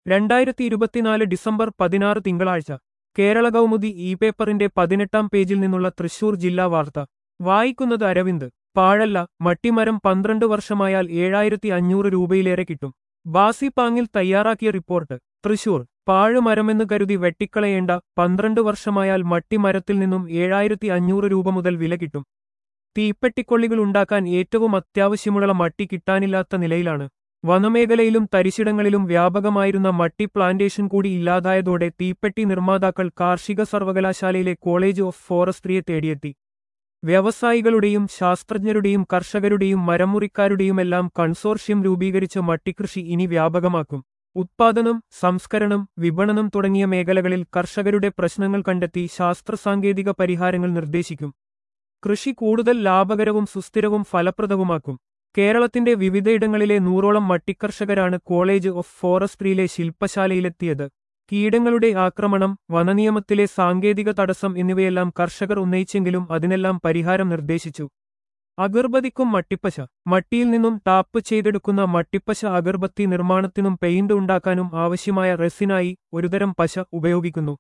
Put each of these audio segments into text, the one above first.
രണ്ടായിരത്തി ഇരുപത്തിനാല് ഡിസംബർ പതിനാറ് തിങ്കളാഴ്ച കേരള കൗമുദി ഇ പേപ്പറിന്റെ പതിനെട്ടാം പേജിൽ നിന്നുള്ള തൃശൂർ ജില്ലാ വാർത്ത വായിക്കുന്നത് അരവിന്ദ് പാഴല്ല മട്ടിമരം പന്ത്രണ്ട് വർഷമായാൽ ഏഴായിരത്തി അഞ്ഞൂറ് രൂപയിലേറെ കിട്ടും ബാസി പാങ്ങിൽ തയ്യാറാക്കിയ റിപ്പോർട്ട് തൃശൂർ പാഴുമരമെന്ന് കരുതി വെട്ടിക്കളയേണ്ട പന്ത്രണ്ട് വർഷമായാൽ മട്ടിമരത്തിൽ നിന്നും ഏഴായിരത്തി അഞ്ഞൂറ് രൂപ മുതൽ വില കിട്ടും തീപ്പെട്ടിക്കൊള്ളികൾ ഉണ്ടാക്കാൻ ഏറ്റവും അത്യാവശ്യമുള്ള മട്ടി കിട്ടാനില്ലാത്ത നിലയിലാണ് വനമേഖലയിലും തരിശിടങ്ങളിലും വ്യാപകമായിരുന്ന മട്ടി പ്ലാന്റേഷൻ കൂടി ഇല്ലാതായതോടെ തീപ്പെട്ടി നിർമ്മാതാക്കൾ കാർഷിക സർവകലാശാലയിലെ കോളേജ് ഓഫ് ഫോറസ്ട്രിയെ തേടിയെത്തി വ്യവസായികളുടെയും ശാസ്ത്രജ്ഞരുടെയും കർഷകരുടെയും മരമുറിക്കാരുടെയുമെല്ലാം കൺസോർഷ്യം രൂപീകരിച്ച് മട്ടിക്കൃഷി ഇനി വ്യാപകമാക്കും ഉത്പാദനം സംസ്കരണം വിപണനം തുടങ്ങിയ മേഖലകളിൽ കർഷകരുടെ പ്രശ്നങ്ങൾ കണ്ടെത്തി ശാസ്ത്ര സാങ്കേതിക പരിഹാരങ്ങൾ നിർദ്ദേശിക്കും കൃഷി കൂടുതൽ ലാഭകരവും സുസ്ഥിരവും ഫലപ്രദവുമാക്കും കേരളത്തിന്റെ വിവിധയിടങ്ങളിലെ നൂറോളം മട്ടിക്കർഷകരാണ് കോളേജ് ഓഫ് ഫോറസ്ട്രിയിലെ ശില്പശാലയിലെത്തിയത് കീടങ്ങളുടെ ആക്രമണം വനനിയമത്തിലെ സാങ്കേതിക തടസ്സം എന്നിവയെല്ലാം കർഷകർ ഉന്നയിച്ചെങ്കിലും അതിനെല്ലാം പരിഹാരം നിർദ്ദേശിച്ചു അഗർബതിക്കും മട്ടിപ്പശ മട്ടിയിൽ നിന്നും ടാപ്പ് ചെയ്തെടുക്കുന്ന മട്ടിപ്പശ അഗർബത്തി നിർമ്മാണത്തിനും പെയിന്റ് ഉണ്ടാക്കാനും ആവശ്യമായ റെസിനായി ഒരുതരം പശ ഉപയോഗിക്കുന്നു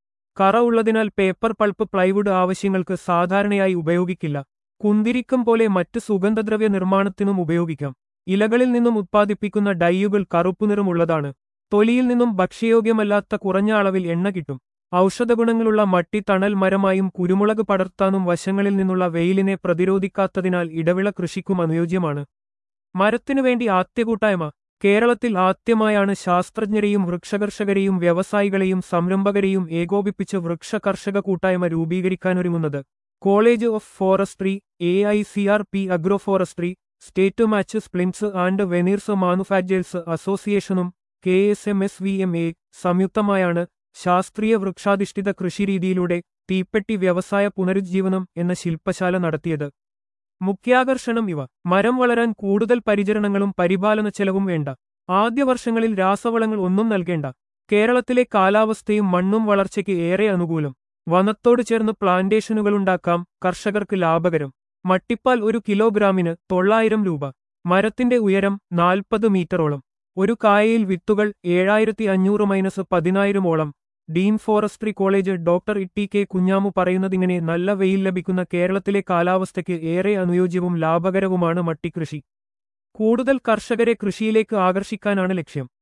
കറ ഉള്ളതിനാൽ പേപ്പർ പൾപ്പ് പ്ലൈവുഡ് ആവശ്യങ്ങൾക്ക് സാധാരണയായി ഉപയോഗിക്കില്ല കുന്തിരിക്കം പോലെ മറ്റ് സുഗന്ധദ്രവ്യ നിർമ്മാണത്തിനും ഉപയോഗിക്കാം ഇലകളിൽ നിന്നും ഉത്പാദിപ്പിക്കുന്ന ഡൈയുകൾ കറുപ്പുനിറമുള്ളതാണ് തൊലിയിൽ നിന്നും ഭക്ഷ്യയോഗ്യമല്ലാത്ത കുറഞ്ഞ അളവിൽ എണ്ണ കിട്ടും ഔഷധഗുണങ്ങളുള്ള മട്ടി തണൽ മരമായും കുരുമുളക് പടർത്താനും വശങ്ങളിൽ നിന്നുള്ള വെയിലിനെ പ്രതിരോധിക്കാത്തതിനാൽ ഇടവിള കൃഷിക്കും അനുയോജ്യമാണ് മരത്തിനു വേണ്ടി ആദ്യകൂട്ടായ്മ കേരളത്തിൽ ആദ്യമായാണ് ശാസ്ത്രജ്ഞരെയും വൃക്ഷകർഷകരെയും വ്യവസായികളെയും സംരംഭകരെയും ഏകോപിപ്പിച്ച് വൃക്ഷ കർഷക കൂട്ടായ്മ രൂപീകരിക്കാനൊരുങ്ങുന്നത് college of forestry A I C R P agro forestry state match splints and veneers manufacturers അസോസിയേഷനും K S M S V M A സംയുക്തമായാണ് ശാസ്ത്രീയ വൃക്ഷാധിഷ്ഠിത കൃഷിരീതിയിലൂടെ തീപ്പെട്ടി വ്യവസായ പുനരുജ്ജീവനം എന്ന ശില്പശാല നടത്തിയത് മുഖ്യാകർഷണം ഇവ മരം വളരാൻ കൂടുതൽ പരിചരണങ്ങളും പരിപാലന ചെലവും വേണ്ട ആദ്യ വർഷങ്ങളിൽ രാസവളങ്ങൾ ഒന്നും നൽകേണ്ട കേരളത്തിലെ കാലാവസ്ഥയും മണ്ണും വളർച്ചയ്ക്ക് ഏറെ അനുകൂലം വനത്തോട് ചേർന്ന് പ്ലാന്റേഷനുകളുണ്ടാക്കാം കർഷകർക്ക് ലാഭകരം മട്ടിപ്പാൽ ഒരു കിലോഗ്രാമിന് തൊള്ളായിരം രൂപ മരത്തിന്റെ ഉയരം നാൽപ്പത് മീറ്ററോളം ഒരു കായയിൽ വിത്തുകൾ ഏഴായിരത്തി അഞ്ഞൂറ് മൈനസ് പതിനായിരമോളം dean forestry college doctor E T K Kunhamu പറയുന്നതിങ്ങനെ നല്ല വെയിൽ ലഭിക്കുന്ന കേരളത്തിലെ കാലാവസ്ഥയ്ക്ക് ഏറെ അനുയോജ്യവും ലാഭകരവുമാണ് മട്ടിക്കൃഷി കൂടുതൽ കർഷകരെ കൃഷിയിലേക്ക് ആകർഷിക്കാനാണ് ലക്ഷ്യം